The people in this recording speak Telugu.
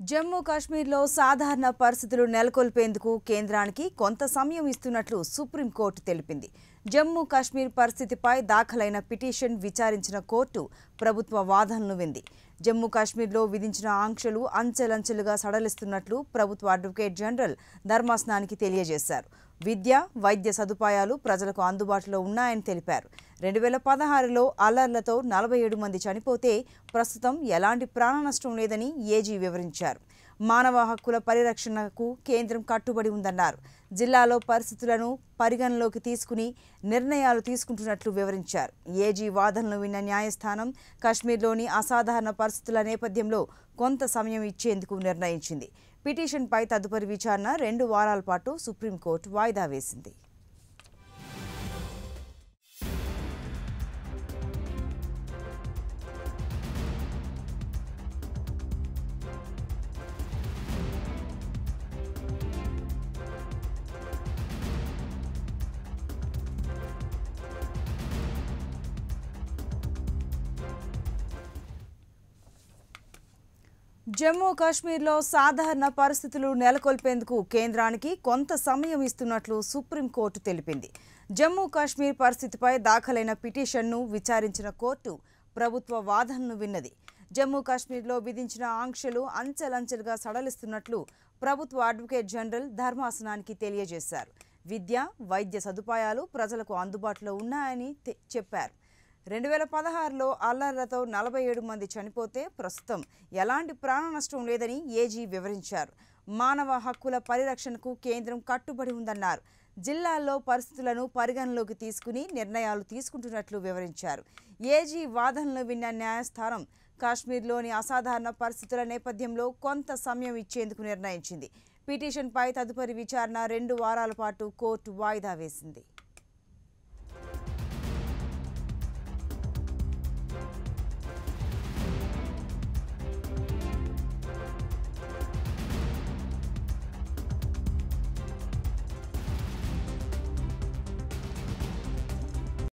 జమ్మూ కాశ్మీర్లో సాధారణ పరిస్థితులు నెలకొల్పేందుకు కేంద్రానికి కొంత సమయం ఇస్తున్నట్లు సుప్రీంకోర్టు తెలిపింది జమ్మూ కాశ్మీర్ పరిస్థితిపై దాఖలైన పిటిషన్ విచారించిన కోర్టు ప్రభుత్వ వాదనలు వింది జమ్మూ కాశ్మీర్లో విధించిన ఆంక్షలు అంచెలంచెలుగా సడలిస్తున్నట్లు ప్రభుత్వ అడ్వకేట్ జనరల్ ధర్మాసనానికి తెలియజేశారు విద్య వైద్య సదుపాయాలు ప్రజలకు అందుబాటులో ఉన్నాయని తెలిపారు రెండు వేల పదహారులో అల్లర్లతో నలభై ఏడు మంది చనిపోతే ప్రస్తుతం ఎలాంటి ప్రాణ నష్టం లేదని ఏజీ వివరించారు మానవ హక్కుల పరిరక్షణకు కేంద్రం కట్టుబడి ఉందన్నారు జిల్లాలో పరిస్థితులను పరిగణలోకి తీసుకుని నిర్ణయాలు తీసుకుంటున్నట్లు వివరించారు ఏజీ వాదనలు విన్న న్యాయస్థానం కాశ్మీర్లోని అసాధారణ పరిస్థితుల నేపథ్యంలో కొంత సమయం ఇచ్చేందుకు నిర్ణయించింది పిటిషన్పై తదుపరి విచారణ రెండు వారాల పాటు సుప్రీంకోర్టు వాయిదా వేసింది జమ్మూ కాశ్మీర్లో సాధారణ పరిస్థితులు నెలకొల్పేందుకు కేంద్రానికి కొంత సమయం ఇస్తున్నట్లు సుప్రీంకోర్టు తెలిపింది జమ్మూ కాశ్మీర్ పరిస్థితిపై దాఖలైన పిటిషన్ను విచారించిన కోర్టు ప్రభుత్వ వాదనను విన్నది జమ్మూ కాశ్మీర్లో విధించిన ఆంక్షలు అంచెలంచెలుగా సడలిస్తున్నట్లు ప్రభుత్వ అడ్వకేట్ జనరల్ ధర్మాసనానికి తెలియజేశారు విద్య వైద్య సదుపాయాలు ప్రజలకు అందుబాటులో ఉన్నాయని తె- చెప్పారు రెండు వేల పదహారులో అల్లర్లతో నలభై ఏడు మంది చనిపోతే ప్రస్తుతం ఎలాంటి ప్రాణ నష్టం లేదని ఏజీ వివరించారు మానవ హక్కుల పరిరక్షణకు కేంద్రం కట్టుబడి ఉందన్నారు జిల్లాల్లో పరిస్థితులను పరిగణలోకి తీసుకుని నిర్ణయాలు తీసుకుంటున్నట్లు వివరించారు ఏజీ వాదనలు విన్న న్యాయస్థానం కాశ్మీర్లోని అసాధారణ పరిస్థితుల నేపథ్యంలో కొంత సమయం ఇచ్చేందుకు నిర్ణయించింది పిటిషన్పై తదుపరి విచారణ రెండు వారాల పాటు కోర్టు వాయిదా వేసింది